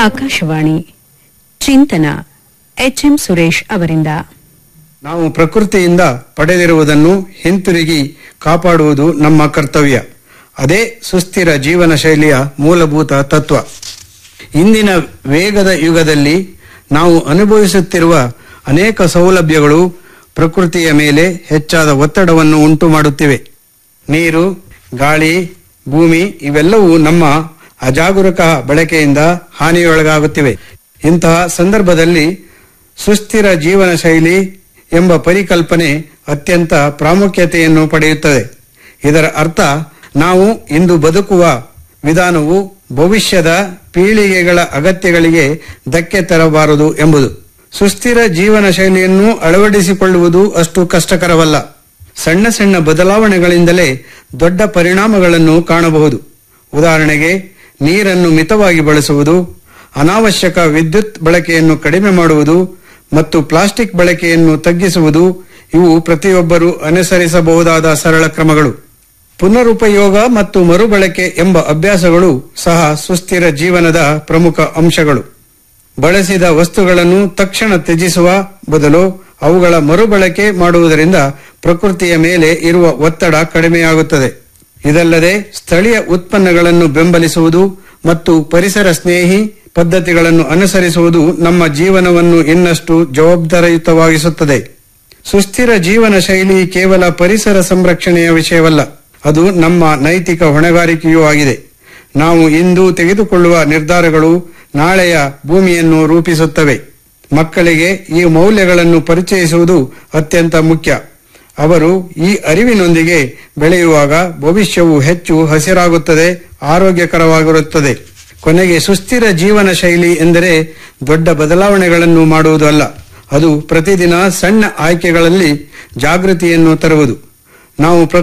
ಆಕಾಶವಾಣಿ ಚಿಂತನ ಎಚ್ಎಂ ಸುರೇಶ್ ಅವರಿಂದ ನಾವು ಪ್ರಕೃತಿಯಿಂದ ಪಡೆದಿರುವುದನ್ನು ಹಿಂತಿರುಗಿ ಕಾಪಾಡುವುದು ನಮ್ಮ ಕರ್ತವ್ಯ ಅದೇ ಸುಸ್ಥಿರ ಜೀವನ ಶೈಲಿಯ ಮೂಲಭೂತ ತತ್ವ ಇಂದಿನ ವೇಗದ ಯುಗದಲ್ಲಿ ನಾವು ಅನುಭವಿಸುತ್ತಿರುವ ಅನೇಕ ಸೌಲಭ್ಯಗಳು ಪ್ರಕೃತಿಯ ಮೇಲೆ ಹೆಚ್ಚಾದ ಒತ್ತಡವನ್ನು ಉಂಟು ಮಾಡುತ್ತಿವೆ ನೀರು ಗಾಳಿ ಭೂಮಿ ಇವೆಲ್ಲವೂ ನಮ್ಮ ಅಜಾಗರೂಕ ಬಳಕೆಯಿಂದ ಹಾನಿಯೊಳಗಾಗುತ್ತಿವೆ ಇಂತಹ ಸಂದರ್ಭದಲ್ಲಿ ಸುಸ್ಥಿರ ಜೀವನ ಶೈಲಿ ಎಂಬ ಪರಿಕಲ್ಪನೆ ಅತ್ಯಂತ ಪ್ರಾಮುಖ್ಯತೆಯನ್ನು ಪಡೆಯುತ್ತದೆ ಇದರ ಅರ್ಥ ನಾವು ಇಂದು ಬದುಕುವ ವಿಧಾನವು ಭವಿಷ್ಯದ ಪೀಳಿಗೆಗಳ ಅಗತ್ಯಗಳಿಗೆ ಧಕ್ಕೆ ತರಬಾರದು ಎಂಬುದು ಸುಸ್ಥಿರ ಜೀವನ ಶೈಲಿಯನ್ನು ಅಳವಡಿಸಿಕೊಳ್ಳುವುದು ಅಷ್ಟು ಕಷ್ಟಕರವಲ್ಲ ಸಣ್ಣ ಸಣ್ಣ ಬದಲಾವಣೆಗಳಿಂದಲೇ ದೊಡ್ಡ ಪರಿಣಾಮಗಳನ್ನು ಕಾಣಬಹುದು ಉದಾಹರಣೆಗೆ ನೀರನ್ನು ಮಿತವಾಗಿ ಬಳಸುವುದು ಅನಾವಶ್ಯಕ ವಿದ್ಯುತ್ ಬಳಕೆಯನ್ನು ಕಡಿಮೆ ಮಾಡುವುದು ಮತ್ತು ಪ್ಲಾಸ್ಟಿಕ್ ಬಳಕೆಯನ್ನು ತಗ್ಗಿಸುವುದು ಇವು ಪ್ರತಿಯೊಬ್ಬರೂ ಅನುಸರಿಸಬಹುದಾದ ಸರಳ ಕ್ರಮಗಳು ಪುನರುಪಯೋಗ ಮತ್ತು ಮರುಬಳಕೆ ಎಂಬ ಅಭ್ಯಾಸಗಳು ಸಹ ಸುಸ್ಥಿರ ಜೀವನದ ಪ್ರಮುಖ ಅಂಶಗಳು ಬಳಸಿದ ವಸ್ತುಗಳನ್ನು ತಕ್ಷಣ ತ್ಯಜಿಸುವ ಬದಲು ಅವುಗಳ ಮರುಬಳಕೆ ಮಾಡುವುದರಿಂದ ಪ್ರಕೃತಿಯ ಮೇಲೆ ಇರುವ ಒತ್ತಡ ಕಡಿಮೆಯಾಗುತ್ತದೆ ಇದಲ್ಲದೆ ಸ್ಥಳೀಯ ಉತ್ಪನ್ನಗಳನ್ನು ಬೆಂಬಲಿಸುವುದು ಮತ್ತು ಪರಿಸರ ಸ್ನೇಹಿ ಪದ್ಧತಿಗಳನ್ನು ಅನುಸರಿಸುವುದು ನಮ್ಮ ಜೀವನವನ್ನು ಇನ್ನಷ್ಟು ಜವಾಬ್ದಾರಿಯುತವಾಗಿಸುತ್ತದೆ ಸುಸ್ಥಿರ ಜೀವನ ಶೈಲಿ ಕೇವಲ ಪರಿಸರ ಸಂರಕ್ಷಣೆಯ ವಿಷಯವಲ್ಲ ಅದು ನಮ್ಮ ನೈತಿಕ ಹೊಣೆಗಾರಿಕೆಯೂ ಆಗಿದೆ ನಾವು ಇಂದು ತೆಗೆದುಕೊಳ್ಳುವ ನಿರ್ಧಾರಗಳು ನಾಳೆಯ ಭೂಮಿಯನ್ನು ರೂಪಿಸುತ್ತವೆ ಮಕ್ಕಳಿಗೆ ಈ ಮೌಲ್ಯಗಳನ್ನು ಪರಿಚಯಿಸುವುದು ಅತ್ಯಂತ ಮುಖ್ಯ ಅವರು ಈ ಅರಿವಿನೊಂದಿಗೆ ಬೆಳೆಯುವಾಗ ಭವಿಷ್ಯವು ಹೆಚ್ಚು ಹಸಿರಾಗುತ್ತದೆ ಆರೋಗ್ಯಕರವಾಗಿರುತ್ತದೆ ಕೊನೆಗೆ ಸುಸ್ಥಿರ ಜೀವನ ಶೈಲಿ ಎಂದರೆ ದೊಡ್ಡ ಬದಲಾವಣೆಗಳನ್ನು ಮಾಡುವುದು ಅಲ್ಲ ಅದು ಪ್ರತಿದಿನ ಸಣ್ಣ ಆಯ್ಕೆಗಳಲ್ಲಿ ಜಾಗೃತಿಯನ್ನು ತರುವುದು ನಾವು